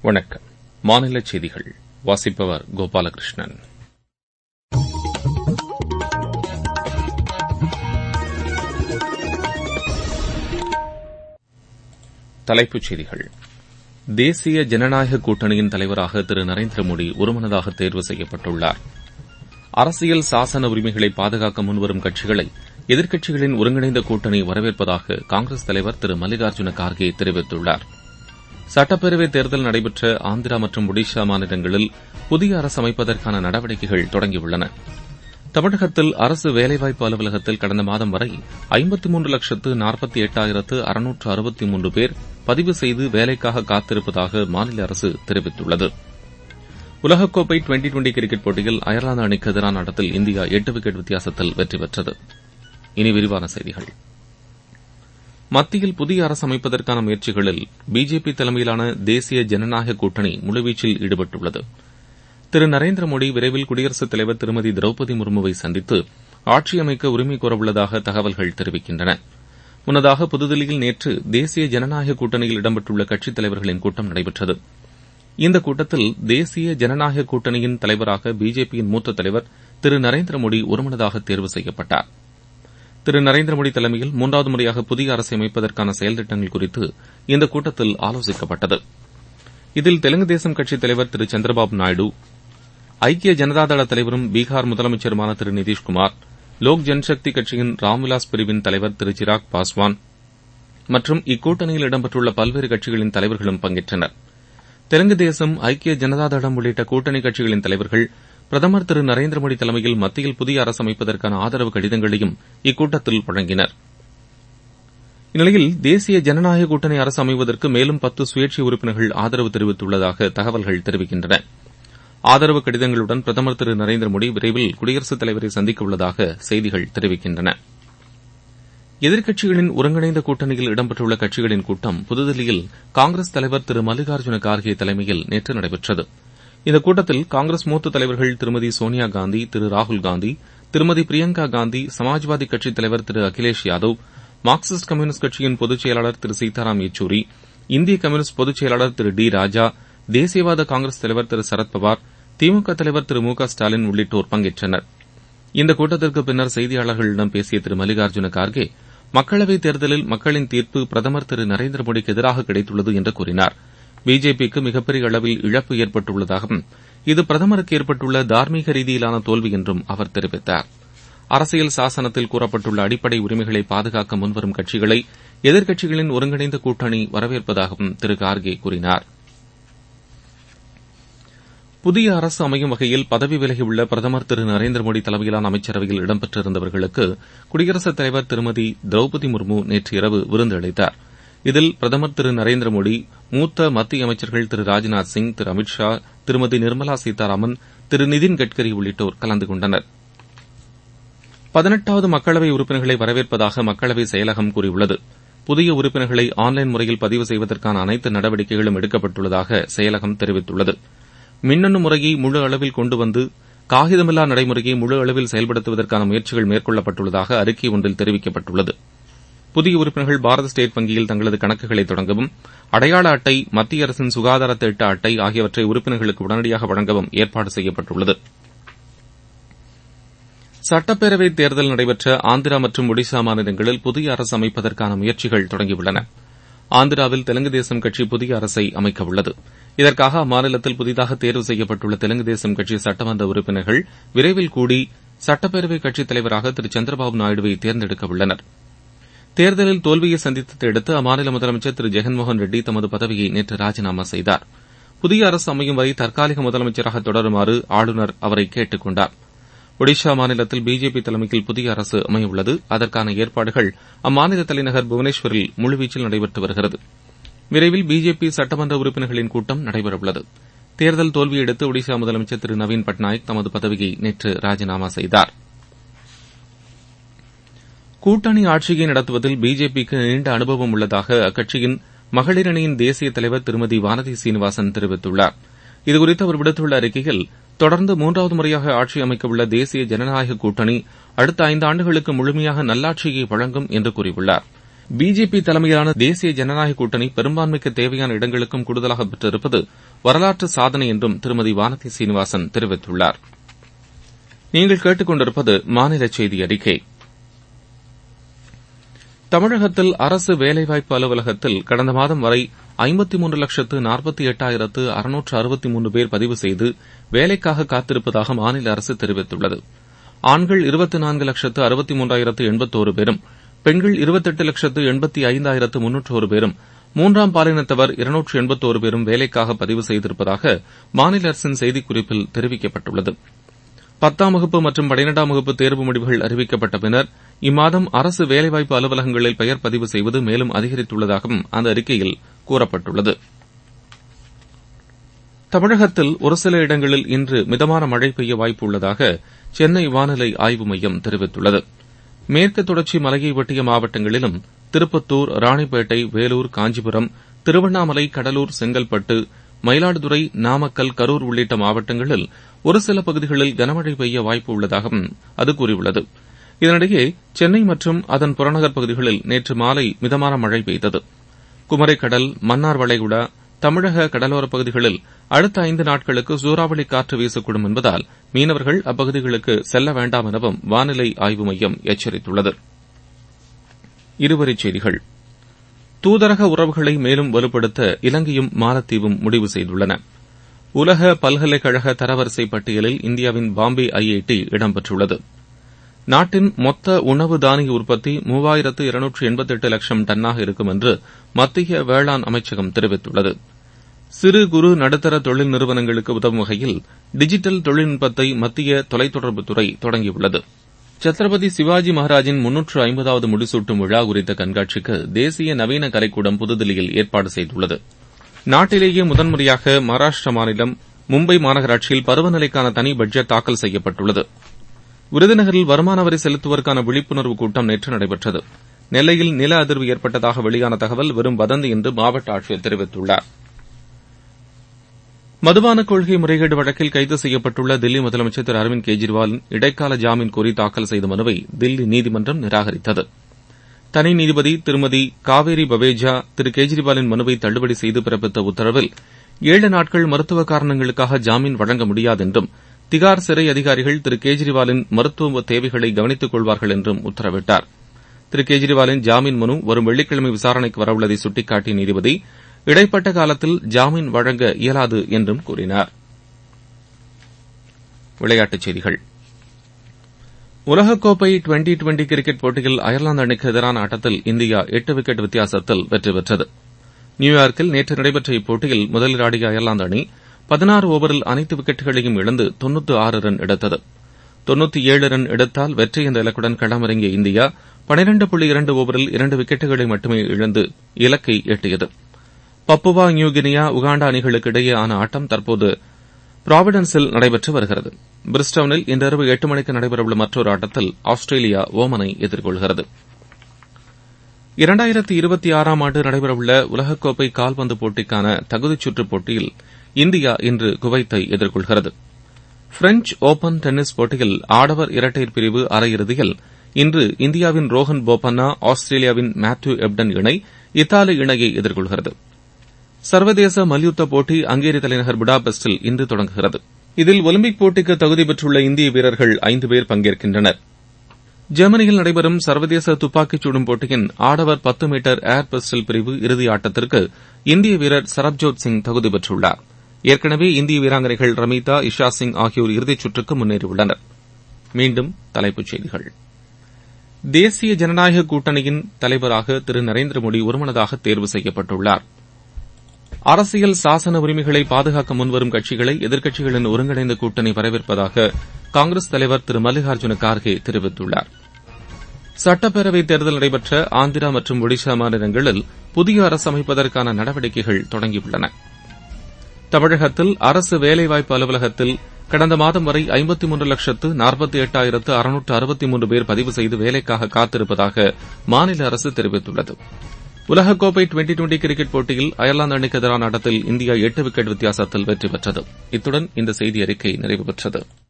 வணக்கம் மாநில செய்திகள் வாசிப்பவர் கோபாலகிருஷ்ணன் தலைப்புச் செய்திகள் தேசிய ஜனநாயக கூட்டணியின் தலைவராக திரு நரேந்திர மோடி ஒருமனதாக தேர்வு செய்யப்பட்டுள்ளார் அரசியல் சாசன உரிமைகளை பாதுகாக்க முன்வரும் கட்சிகளை எதிர்க்கட்சிகளின் ஒருங்கிணைந்த கூட்டணி வரவேற்பதாக காங்கிரஸ் தலைவர் திரு மல்லிகார்ஜுன கார்கே தெரிவித்துள்ளார் சட்டப்பேரவைத் தேர்தல் நடைபெற்ற ஆந்திரா மற்றும் ஒடிஷா மாநிலங்களில் புதிய அரசு அமைப்பதற்கான நடவடிக்கைகள் தொடங்கியுள்ளன தமிழகத்தில் அரசு வேலைவாய்ப்பு அலுவலகத்தில் கடந்த மாதம் வரை ஐம்பத்தி மூன்று லட்சத்து நாற்பத்தி எட்டாயிரத்து அறுநூற்று அறுபத்தி மூன்று பேர் பதிவு செய்து வேலைக்காக காத்திருப்பதாக மாநில அரசு தெரிவித்துள்ளது உலகக்கோப்பை டுவெண்டி டுவெண்டி கிரிக்கெட் போட்டியில் அயர்லாந்து அணிக்கு எதிரான ஆட்டத்தில் இந்தியா எட்டு விக்கெட் வித்தியாசத்தில் வெற்றி பெற்றது இனி விரிவான செய்திகள் மத்தியில் புதிய அரசு அமைப்பதற்கான முயற்சிகளில் பிஜேபி தலைமையிலான தேசிய ஜனநாயக கூட்டணி முழுவீச்சில் ஈடுபட்டுள்ளது திரு நரேந்திர மோடி விரைவில் குடியரசுத் தலைவர் திருமதி திரௌபதி முர்முவை சந்தித்து ஆட்சி அமைக்க உரிமை கோரவுள்ளதாக தகவல்கள் தெரிவிக்கின்றன முன்னதாக புதுதில்லியில் நேற்று தேசிய ஜனநாயக கூட்டணியில் இடம்பெற்றுள்ள கட்சித் தலைவர்களின் கூட்டம் நடைபெற்றது இந்த கூட்டத்தில் தேசிய ஜனநாயக கூட்டணியின் தலைவராக பிஜேபியின் மூத்த தலைவர் திரு நரேந்திர மோடி ஒருமனதாக தேர்வு செய்யப்பட்டார் திரு நரேந்திர மோடி தலைமையில் மூன்றாவது முறையாக புதிய அரசை அமைப்பதற்கான செயல்திட்டங்கள் குறித்து இந்த கூட்டத்தில் ஆலோசிக்கப்பட்டது இதில் தெலுங்கு தேசம் கட்சித் தலைவர் திரு சந்திரபாபு நாயுடு ஐக்கிய ஜனதாதள தலைவரும் பீகார் முதலமைச்சருமான திரு நிதிஷ்குமார் லோக் ஜன்சக்தி கட்சியின் ராம்விலாஸ் பிரிவின் தலைவர் திரு சிராக் பாஸ்வான் மற்றும் இக்கூட்டணியில் இடம்பெற்றுள்ள பல்வேறு கட்சிகளின் தலைவர்களும் பங்கேற்றனர் தெலுங்கு தேசம் ஐக்கிய ஜனதாதளம் உள்ளிட்ட கூட்டணி கட்சிகளின் தலைவர்கள் பிரதமர் திரு நரேந்திர மோடி தலைமையில் மத்தியில் புதிய அரசு அமைப்பதற்கான ஆதரவு கடிதங்களையும் இக்கூட்டத்தில் வழங்கினர் இந்நிலையில் தேசிய ஜனநாயக கூட்டணி அரசு அமைவதற்கு மேலும் பத்து சுயேட்சை உறுப்பினர்கள் ஆதரவு தெரிவித்துள்ளதாக தகவல்கள் தெரிவிக்கின்றன ஆதரவு கடிதங்களுடன் பிரதமர் திரு நரேந்திர மோடி விரைவில் குடியரசுத் தலைவரை சந்திக்க உள்ளதாக செய்திகள் தெரிவிக்கின்றன எதிர்க்கட்சிகளின் ஒருங்கிணைந்த கூட்டணியில் இடம்பெற்றுள்ள கட்சிகளின் கூட்டம் புதுதில்லியில் காங்கிரஸ் தலைவர் திரு மல்லிகார்ஜுன கார்கே தலைமையில் நேற்று நடைபெற்றது இந்த கூட்டத்தில் காங்கிரஸ் மூத்த தலைவர்கள் திருமதி சோனியா காந்தி திரு ராகுல்காந்தி திருமதி பிரியங்கா காந்தி சமாஜ்வாதி கட்சித் தலைவர் திரு அகிலேஷ் யாதவ் மார்க்சிஸ்ட் கம்யூனிஸ்ட் கட்சியின் பொதுச் செயலாளர் திரு சீதாராம் யெச்சூரி இந்திய கம்யூனிஸ்ட் பொதுச் செயலாளர் திரு டி ராஜா தேசியவாத காங்கிரஸ் தலைவர் திரு சரத்பவார் திமுக தலைவர் திரு மு க ஸ்டாலின் உள்ளிட்டோர் பங்கேற்றனர் இந்த கூட்டத்திற்கு பின்னர் செய்தியாளர்களிடம் பேசிய திரு மல்லிகார்ஜுன கார்கே மக்களவைத் தேர்தலில் மக்களின் தீர்ப்பு பிரதமர் திரு நரேந்திர மோடிக்கு எதிராக கிடைத்துள்ளது என்று கூறினார் பிஜேபிக்கு மிகப்பெரிய அளவில் இழப்பு ஏற்பட்டுள்ளதாகவும் இது பிரதமருக்கு ஏற்பட்டுள்ள தார்மீக ரீதியிலான தோல்வி என்றும் அவர் தெரிவித்தார் அரசியல் சாசனத்தில் கூறப்பட்டுள்ள அடிப்படை உரிமைகளை பாதுகாக்க முன்வரும் கட்சிகளை எதிர்க்கட்சிகளின் ஒருங்கிணைந்த கூட்டணி வரவேற்பதாகவும் திரு கார்கே கூறினார் புதிய அரசு அமையும் வகையில் பதவி விலகியுள்ள பிரதமர் திரு நரேந்திர மோடி தலைமையிலான அமைச்சரவையில் இடம்பெற்றிருந்தவர்களுக்கு குடியரசுத் தலைவர் திருமதி திரௌபதி முர்மு நேற்று இரவு விருந்து அளித்தார் இதில் பிரதமர் திரு நரேந்திர மோடி மூத்த மத்திய அமைச்சர்கள் திரு ராஜ்நாத் சிங் திரு அமித் ஷா திருமதி நிர்மலா சீதாராமன் திரு நிதின் கட்கரி உள்ளிட்டோர் கலந்து கொண்டனர் பதினெட்டாவது மக்களவை உறுப்பினர்களை வரவேற்பதாக மக்களவை செயலகம் கூறியுள்ளது புதிய உறுப்பினர்களை ஆன்லைன் முறையில் பதிவு செய்வதற்கான அனைத்து நடவடிக்கைகளும் எடுக்கப்பட்டுள்ளதாக செயலகம் தெரிவித்துள்ளது மின்னணு முறையை முழு அளவில் கொண்டு வந்து காகிதமில்லா நடைமுறையை முழு அளவில் செயல்படுத்துவதற்கான முயற்சிகள் மேற்கொள்ளப்பட்டுள்ளதாக அறிக்கை ஒன்றில் தெரிவிக்கப்பட்டுள்ளது புதிய உறுப்பினர்கள் பாரத ஸ்டேட் வங்கியில் தங்களது கணக்குகளை தொடங்கவும் அடையாள அட்டை மத்திய அரசின் சுகாதார திட்ட அட்டை ஆகியவற்றை உறுப்பினர்களுக்கு உடனடியாக வழங்கவும் ஏற்பாடு செய்யப்பட்டுள்ளது சட்டப்பேரவைத் தேர்தல் நடைபெற்ற ஆந்திரா மற்றும் ஒடிசா மாநிலங்களில் புதிய அரசு அமைப்பதற்கான முயற்சிகள் தொடங்கியுள்ளன ஆந்திராவில் தெலுங்கு தேசம் கட்சி புதிய அரசை அமைக்க உள்ளது இதற்காக அம்மாநிலத்தில் புதிதாக தேர்வு செய்யப்பட்டுள்ள தெலுங்கு தேசம் கட்சி சட்டமன்ற உறுப்பினர்கள் விரைவில் கூடி சட்டப்பேரவை கட்சித் தலைவராக திரு சந்திரபாபு நாயுடுவை தேர்ந்தெடுக்க உள்ளனர் தேர்தலில் தோல்வியை சந்தித்ததை அடுத்து அம்மாநில முதலமைச்சர் திரு ஜெகன்மோகன் ரெட்டி தமது பதவியை நேற்று ராஜினாமா செய்தார் புதிய அரசு அமையும் வரை தற்காலிக முதலமைச்சராக தொடருமாறு ஆளுநர் அவரை கேட்டுக் கொண்டார் ஒடிஷா மாநிலத்தில் பிஜேபி தலைமையில் புதிய அரசு அமையவுள்ளது அதற்கான ஏற்பாடுகள் அம்மாநில தலைநகர் புவனேஸ்வரில் முழுவீச்சில் நடைபெற்று வருகிறது விரைவில் பிஜேபி சட்டமன்ற உறுப்பினர்களின் கூட்டம் நடைபெறவுள்ளது தேர்தல் தோல்வியடுத்து ஒடிஷா முதலமைச்சர் திரு நவீன் பட்நாயக் தமது பதவியை நேற்று ராஜினாமா செய்தார் கூட்டணி ஆட்சியை நடத்துவதில் பிஜேபிக்கு நீண்ட அனுபவம் உள்ளதாக அக்கட்சியின் மகளிர் அணியின் தேசிய தலைவர் திருமதி வானதி சீனிவாசன் தெரிவித்துள்ளார் இதுகுறித்து அவர் விடுத்துள்ள அறிக்கையில் தொடர்ந்து மூன்றாவது முறையாக ஆட்சி அமைக்கவுள்ள தேசிய ஜனநாயக கூட்டணி அடுத்த ஐந்து ஆண்டுகளுக்கு முழுமையாக நல்லாட்சியை வழங்கும் என்று கூறியுள்ளார் பிஜேபி தலைமையிலான தேசிய ஜனநாயக கூட்டணி பெரும்பான்மைக்கு தேவையான இடங்களுக்கும் கூடுதலாக பெற்றிருப்பது வரலாற்று சாதனை என்றும் திருமதி வானதி சீனிவாசன் தெரிவித்துள்ளார் நீங்கள் கேட்டுக்கொண்டிருப்பது மாநில செய்தி அறிக்கை தமிழகத்தில் அரசு வேலைவாய்ப்பு அலுவலகத்தில் கடந்த மாதம் வரை ஐம்பத்தி மூன்று லட்சத்து நாற்பத்தி எட்டாயிரத்து அறுநூற்று அறுபத்தி மூன்று பேர் பதிவு செய்து வேலைக்காக காத்திருப்பதாக மாநில அரசு தெரிவித்துள்ளது ஆண்கள் இருபத்தி நான்கு லட்சத்து அறுபத்தி மூன்றாயிரத்து எண்பத்தோரு பேரும் பெண்கள் இருபத்தெட்டு லட்சத்து எண்பத்தி ஐந்தாயிரத்து முன்னூற்றோரு பேரும் மூன்றாம் பாலினத்தவர் இருநூற்று எண்பத்தோரு பேரும் வேலைக்காக பதிவு செய்திருப்பதாக மாநில அரசின் செய்திக்குறிப்பில் தெரிவிக்கப்பட்டுள்ளது பத்தாம் வகுப்பு மற்றும் பனிரெண்டாம் வகுப்பு தேர்வு முடிவுகள் அறிவிக்கப்பட்ட பின்னர் இம்மாதம் அரசு வேலைவாய்ப்பு அலுவலகங்களில் பெயர் பதிவு செய்வது மேலும் அதிகரித்துள்ளதாகவும் அந்த அறிக்கையில் கூறப்பட்டுள்ளது தமிழகத்தில் ஒரு சில இடங்களில் இன்று மிதமான மழை பெய்ய வாய்ப்பு உள்ளதாக சென்னை வானிலை ஆய்வு மையம் தெரிவித்துள்ளது மேற்கு தொடர்ச்சி மலையை ஒட்டிய மாவட்டங்களிலும் திருப்பத்தூர் ராணிப்பேட்டை வேலூர் காஞ்சிபுரம் திருவண்ணாமலை கடலூர் செங்கல்பட்டு மயிலாடுதுறை நாமக்கல் கரூர் உள்ளிட்ட மாவட்டங்களில் ஒரு சில பகுதிகளில் கனமழை பெய்ய வாய்ப்பு உள்ளதாகவும் அது கூறியுள்ளது இதனிடையே சென்னை மற்றும் அதன் புறநகர் பகுதிகளில் நேற்று மாலை மிதமான மழை பெய்தது குமரிக்கடல் மன்னார் வளைகுடா தமிழக கடலோரப் பகுதிகளில் அடுத்த ஐந்து நாட்களுக்கு சூறாவளி காற்று வீசக்கூடும் என்பதால் மீனவர்கள் அப்பகுதிகளுக்கு செல்ல வேண்டாம் எனவும் வானிலை ஆய்வு மையம் எச்சரித்துள்ளது இருவரிச் செய்திகள் தூதரக உறவுகளை மேலும் வலுப்படுத்த இலங்கையும் மாலத்தீவும் முடிவு செய்துள்ளன உலக பல்கலைக்கழக தரவரிசை பட்டியலில் இந்தியாவின் பாம்பே ஐஐடி இடம்பெற்றுள்ளது நாட்டின் மொத்த உணவு தானிய உற்பத்தி மூவாயிரத்து இருநூற்று எண்பத்தெட்டு லட்சம் டன்னாக இருக்கும் என்று மத்திய வேளாண் அமைச்சகம் தெரிவித்துள்ளது சிறு குறு நடுத்தர தொழில் நிறுவனங்களுக்கு உதவும் வகையில் டிஜிட்டல் தொழில்நுட்பத்தை மத்திய தொலைத்தொடர்புத்துறை தொடங்கியுள்ளது சத்ரபதி சிவாஜி மகாராஜின் முன்னூற்று ஐம்பதாவது முடிசூட்டும் விழா குறித்த கண்காட்சிக்கு தேசிய நவீன கலைக்கூடம் புதுதில்லியில் ஏற்பாடு செய்துள்ளது நாட்டிலேயே முதன்முறையாக மகாராஷ்டிர மாநிலம் மும்பை மாநகராட்சியில் பருவநிலைக்கான தனி பட்ஜெட் தாக்கல் செய்யப்பட்டுள்ளது விருதுநகரில் வருமான வரி செலுத்துவோருக்கான விழிப்புணர்வு கூட்டம் நேற்று நடைபெற்றது நெல்லையில் நில அதிர்வு ஏற்பட்டதாக வெளியான தகவல் வெறும் வதந்தி என்று மாவட்ட ஆட்சியர் தெரிவித்துள்ளார் மதுபான கொள்கை முறைகேடு வழக்கில் கைது செய்யப்பட்டுள்ள தில்லி முதலமைச்சர் திரு அரவிந்த் கெஜ்ரிவாலின் இடைக்கால ஜாமீன் கோரி தாக்கல் செய்த மனுவை தில்லி நீதிமன்றம் நிராகரித்தது தனி நீதிபதி திருமதி காவேரி பவேஜா திரு கெஜ்ரிவாலின் மனுவை தள்ளுபடி செய்து பிறப்பித்த உத்தரவில் ஏழு நாட்கள் மருத்துவ காரணங்களுக்காக ஜாமீன் வழங்க முடியாது என்றும் திகார் சிறை அதிகாரிகள் திரு கெஜ்ரிவாலின் மருத்துவ தேவைகளை கவனித்துக் கொள்வார்கள் என்றும் உத்தரவிட்டார் திரு கெஜ்ரிவாலின் ஜாமீன் மனு வரும் வெள்ளிக்கிழமை விசாரணைக்கு வரவுள்ளதை சுட்டிக்காட்டிய நீதிபதி இடைப்பட்ட காலத்தில் ஜாமீன் வழங்க இயலாது என்றும் கூறினார் விளையாட்டுச் செய்திகள் உலகக்கோப்பை டுவெண்டி டுவெண்டி கிரிக்கெட் போட்டியில் அயர்லாந்து அணிக்கு எதிரான ஆட்டத்தில் இந்தியா எட்டு விக்கெட் வித்தியாசத்தில் வெற்றி பெற்றது நியூயார்க்கில் நேற்று நடைபெற்ற இப்போட்டியில் முதலில் ஆடிய அயர்லாந்து அணி பதினாறு ஓவரில் அனைத்து விக்கெட்டுகளையும் இழந்து தொன்னூற்று ஆறு ரன் எடுத்தது தொன்னூற்றி ஏழு ரன் எடுத்தால் வெற்றி என்ற இலக்குடன் களமிறங்கிய இந்தியா பனிரண்டு புள்ளி இரண்டு ஓவரில் இரண்டு விக்கெட்டுகளை மட்டுமே இழந்து இலக்கை எட்டியது பப்புவா நியூகினியா உகாண்டா அணிகளுக்கு இடையேயான ஆட்டம் தற்போது ப்ராவிடன்ஸில் நடைபெற்று வருகிறது பிரிஸ்டவுனில் இன்றிரவு எட்டு மணிக்கு நடைபெறவுள்ள மற்றொரு ஆட்டத்தில் ஆஸ்திரேலியா ஓமனை எதிர்கொள்கிறது இரண்டாயிரத்தி இருபத்தி ஆறாம் ஆண்டு நடைபெறவுள்ள உலகக்கோப்பை கால்பந்து போட்டிக்கான தகுதிச் சுற்றுப் போட்டியில் இந்தியா இன்று குவைத்தை எதிர்கொள்கிறது பிரெஞ்ச் ஓபன் டென்னிஸ் போட்டியில் ஆடவர் இரட்டையர் பிரிவு அரையிறுதியில் இன்று இந்தியாவின் ரோஹன் போபண்ணா ஆஸ்திரேலியாவின் மேத்யூ எப்டன் இணை இத்தாலி இணையை எதிர்கொள்கிறது சர்வதேச மல்யுத்த போட்டி அங்கேரி தலைநகர் புடாபெஸ்டில் இன்று தொடங்குகிறது இதில் ஒலிம்பிக் போட்டிக்கு தகுதி பெற்றுள்ள இந்திய வீரர்கள் ஐந்து பேர் பங்கேற்கின்றனர் ஜெர்மனியில் நடைபெறும் சர்வதேச துப்பாக்கிச் சுடும் போட்டியின் ஆடவர் பத்து மீட்டர் ஏர் பிஸ்டல் பிரிவு இறுதி ஆட்டத்திற்கு இந்திய வீரர் சரப்ஜோத் சிங் தகுதி பெற்றுள்ளார் ஏற்கனவே இந்திய வீராங்கனைகள் ரமீதா இஷா சிங் ஆகியோர் இறுதிச் சுற்றுக்கு முன்னேறியுள்ளனர் மீண்டும் தலைப்புச் செய்திகள் தேசிய ஜனநாயக கூட்டணியின் தலைவராக திரு நரேந்திர மோடி ஒருமனதாக தேர்வு செய்யப்பட்டுள்ளார் அரசியல் சாசன உரிமைகளை பாதுகாக்க முன்வரும் கட்சிகளை எதிர்க்கட்சிகளின் ஒருங்கிணைந்த கூட்டணி வரவேற்பதாக காங்கிரஸ் தலைவர் திரு மல்லிகார்ஜுன கார்கே தெரிவித்துள்ளார் சட்டப்பேரவைத் தேர்தல் நடைபெற்ற ஆந்திரா மற்றும் ஒடிஷா மாநிலங்களில் புதிய அரசு அமைப்பதற்கான நடவடிக்கைகள் தொடங்கியுள்ளன தமிழகத்தில் அரசு வேலைவாய்ப்பு அலுவலகத்தில் கடந்த மாதம் வரை ஐம்பத்தி மூன்று லட்சத்து நாற்பத்தி எட்டாயிரத்து அறுநூற்று அறுபத்தி மூன்று பேர் பதிவு செய்து வேலைக்காக காத்திருப்பதாக மாநில அரசு தெரிவித்துள்ளது உலகக்கோப்பை டுவெண்டி டுவெண்டி கிரிக்கெட் போட்டியில் அயர்லாந்து அணிக்கு எதிரான ஆட்டத்தில் இந்தியா எட்டு விக்கெட் வித்தியாசத்தில் வெற்றி பெற்றது இத்துடன் இந்த செய்தி அறிக்கை நிறைவு பெற்றது